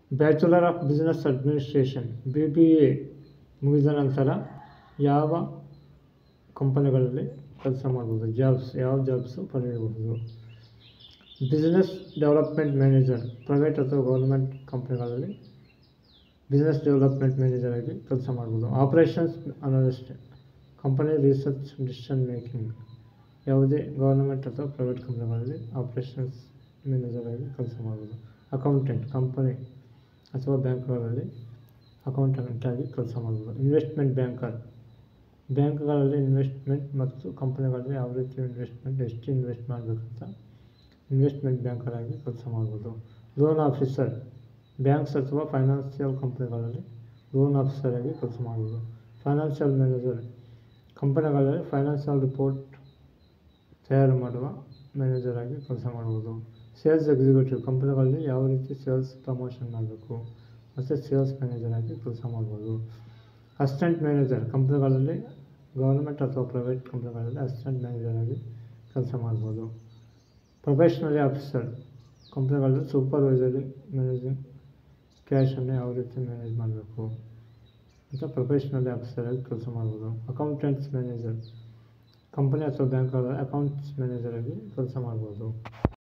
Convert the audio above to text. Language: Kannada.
bachelor of business administration B B A ಮುಗಿದ ನಂತರ ಯಾವ ಕಂಪನಿಗಳಲ್ಲಿ ಕೆಲಸ ಮಾಡ್ಬೋದು ಜಾಬ್ಸ್ ಯಾವ ಜಾಬ್ಸು ಪಡೆಯಬಹುದು ಬಿಸ್ನೆಸ್ ಡೆವಲಪ್ಮೆಂಟ್ ಮ್ಯಾನೇಜರ್ ಪ್ರೈವೇಟ್ ಅಥವಾ ಗೌರ್ಮೆಂಟ್ ಕಂಪ್ನಿಗಳಲ್ಲಿ ಬಿಸ್ನೆಸ್ ಡೆವಲಪ್ಮೆಂಟ್ ಮ್ಯಾನೇಜರ್ ಆಗಿ ಕೆಲಸ ಮಾಡ್ಬೋದು operations analyst company research decision making ಯಾವುದೇ ಗೌರ್ಮೆಂಟ್ ಅಥವಾ ಪ್ರೈವೇಟ್ ಕಂಪ್ನಿಗಳಲ್ಲಿ ಆಪರೇಷನ್ಸ್ ಮ್ಯಾನೇಜರ್ ಆಗಿ ಕೆಲಸ ಮಾಡ್ಬೋದು ಅಕೌಂಟೆಂಟ್ ಕಂಪನಿ ಅಥವಾ ಬ್ಯಾಂಕ್ಗಳಲ್ಲಿ ಅಕೌಂಟೆಂಟ್ ಆಗಿ ಕೆಲಸ ಮಾಡ್ಬೋದು ಇನ್ವೆಸ್ಟ್ಮೆಂಟ್ ಬ್ಯಾಂಕರ್ ಬ್ಯಾಂಕ್ಗಳಲ್ಲಿ ಇನ್ವೆಸ್ಟ್ಮೆಂಟ್ ಮತ್ತು ಕಂಪನಿಗಳಲ್ಲಿ ಯಾವ ರೀತಿ ಇನ್ವೆಸ್ಟ್ಮೆಂಟ್ ಎಷ್ಟು ಇನ್ವೆಸ್ಟ್ ಮಾಡಬೇಕಂತ ಇನ್ವೆಸ್ಟ್ಮೆಂಟ್ ಬ್ಯಾಂಕರ್ ಆಗಿ ಕೆಲಸ ಮಾಡ್ಬೋದು ಲೋನ್ ಆಫೀಸರ್ ಬ್ಯಾಂಕ್ಸ್ ಅಥವಾ ಫೈನಾನ್ಷಿಯಲ್ ಕಂಪನಿಗಳಲ್ಲಿ ಲೋನ್ ಆಫೀಸರ್ ಆಗಿ ಕೆಲಸ ಮಾಡ್ಬೋದು ಫೈನಾನ್ಷಿಯಲ್ ಮ್ಯಾನೇಜರ್ ಕಂಪನಿಗಳಲ್ಲಿ ಫೈನಾನ್ಷಿಯಲ್ ರಿಪೋರ್ಟ್ ತಯಾರು ಮಾಡುವ ಮ್ಯಾನೇಜರ್ ಆಗಿ ಕೆಲಸ ಮಾಡ್ಬೋದು ಸೇಲ್ಸ್ ಎಕ್ಸಿಕ್ಯೂಟಿವ್ ಕಂಪನಿಗಳಲ್ಲಿ ಯಾವ ರೀತಿ ಸೇಲ್ಸ್ ಪ್ರಮೋಷನ್ ಮಾಡಬೇಕು ಮತ್ತು ಸೇಲ್ಸ್ ಮ್ಯಾನೇಜರ್ ಆಗಿ ಕೆಲಸ ಮಾಡ್ಬೋದು ಅಸಿಸ್ಟೆಂಟ್ ಮ್ಯಾನೇಜರ್ ಕಂಪ್ನಿಗಳಲ್ಲಿ ಗೌರ್ಮೆಂಟ್ ಅಥವಾ ಪ್ರೈವೇಟ್ ಕಂಪ್ನಿಗಳಲ್ಲಿ ಅಸಿಸ್ಟೆಂಟ್ ಮ್ಯಾನೇಜರ್ ಆಗಿ ಕೆಲಸ ಮಾಡ್ಬೋದು ಪ್ರೊಫೆಷ್ನಲಿ ಆಫೀಸರ್ ಕಂಪ್ನಿಗಳಲ್ಲಿ ಸೂಪರ್ವೈಸರಿ ಮ್ಯಾನೇಜಿಂಗ್ ಕ್ಯಾಶನ್ನು ಯಾವ ರೀತಿ ಮ್ಯಾನೇಜ್ ಮಾಡಬೇಕು ಅಂತ ಪ್ರೊಫೆಷ್ನಲಿ ಆಫೀಸರ್ ಆಗಿ ಕೆಲಸ ಮಾಡ್ಬೋದು ಅಕೌಂಟೆಂಟ್ಸ್ ಮ್ಯಾನೇಜರ್ ಕಂಪನಿ ಅಥವಾ ಬ್ಯಾಂಕ್ಗಳಲ್ಲಿ ಅಕೌಂಟ್ಸ್ ಮ್ಯಾನೇಜರ್ ಆಗಿ ಕೆಲಸ ಮಾಡ್ಬೋದು